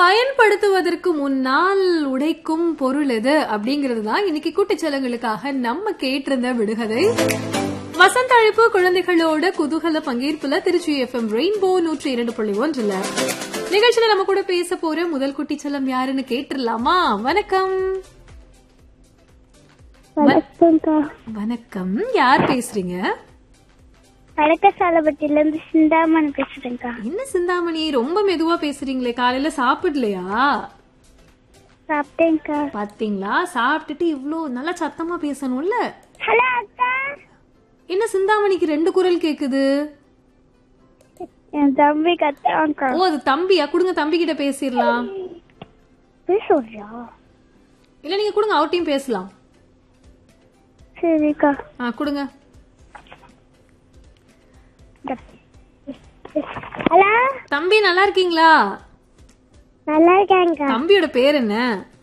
பயன்படுத்துவதற்கு முன்னால் உடைக்கும் பொருள் எது அப்படிங்கிறது தான் இன்னைக்கு குட்டிச்சலங்களுக்காக நம்ம கேட்டிருந்த விடுகதை வசந்த அழைப்பு குழந்தைகளோட குதூகல பங்கேற்புல திருச்சி எஃப்எம் ரெயின்போ நூற்றி இரண்டு புள்ளி ஒன்றுல நிகழ்ச்சியில நம்ம கூட பேச போற முதல் குட்டிச்சலம் யாருன்னு கேட்டுடலாமா வணக்கம் வணக்கம்க்கா வணக்கம் யார் பேசுறீங்க வடக்கசாலப்பட்டில இருந்து சிந்தாமன் பேசுறேன்க்கா என்ன சிந்தாமணி ரொம்ப மெதுவா பேசுறீங்களே காலையில சாப்பிடலையா சாப்பிட்டேன்க்கா பாத்தீங்களா சாப்பிட்டுட்டு இவ்ளோ நல்லா சத்தமா பேசணும்ல ஹலோ அக்கா என்ன சிந்தாமணிக்கு ரெண்டு குரல் கேக்குது என் தம்பி கத்தான்க்கா ஓ அது தம்பியா கொடுங்க தம்பி கிட்ட பேசிடலாம் பேசுறியா இல்ல நீங்க கொடுங்க அவட்டையும் பேசலாம் சரிக்கா ஆ கொடுங்க ஹலோ தம்பி நல்லா இருக்கீங்களா நல்லா இருக்கேன்க்கா தம்பியோட பேர் என்ன